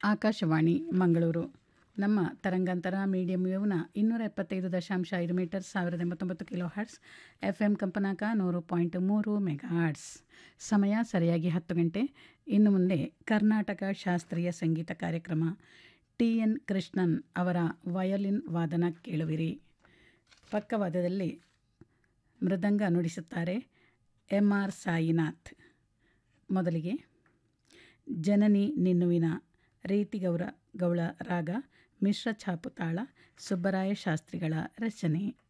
ಆಕಾಶವಾಣಿ ಮಂಗಳೂರು ನಮ್ಮ ತರಂಗಾಂತರ ಮೀಡಿಯಂ ವೇವ್ನ ಇನ್ನೂರ ಎಪ್ಪತ್ತೈದು ದಶಾಂಶ ಐದು ಮೀಟರ್ ಸಾವಿರದ ಎಂಬತ್ತೊಂಬತ್ತು ಕಿಲೋ ಹರ್ಟ್ಸ್ ಎಫ್ ಎಂ ಕಂಪನಾಂಕ ನೂರು ಪಾಯಿಂಟ್ ಮೂರು ಮೆಗಾ ಹರ್ಟ್ಸ್ ಸಮಯ ಸರಿಯಾಗಿ ಹತ್ತು ಗಂಟೆ ಇನ್ನು ಮುಂದೆ ಕರ್ನಾಟಕ ಶಾಸ್ತ್ರೀಯ ಸಂಗೀತ ಕಾರ್ಯಕ್ರಮ ಟಿ ಎನ್ ಕೃಷ್ಣನ್ ಅವರ ವಯೋಲಿನ್ ವಾದನ ಕೇಳುವಿರಿ ಪಕ್ಕವಾದದಲ್ಲಿ ಮೃದಂಗ ನುಡಿಸುತ್ತಾರೆ ಎಂ ಆರ್ ಸಾಯಿನಾಥ್ ಮೊದಲಿಗೆ ಜನನಿ ನಿನ್ನುವಿನ ರೀತಿಗೌರ ಗೌಳ ರಾಗ ಮಿಶ್ರ ಛಾಪು ತಾಳ ಸುಬ್ಬರಾಯ ಶಾಸ್ತ್ರಿಗಳ ರಚನೆ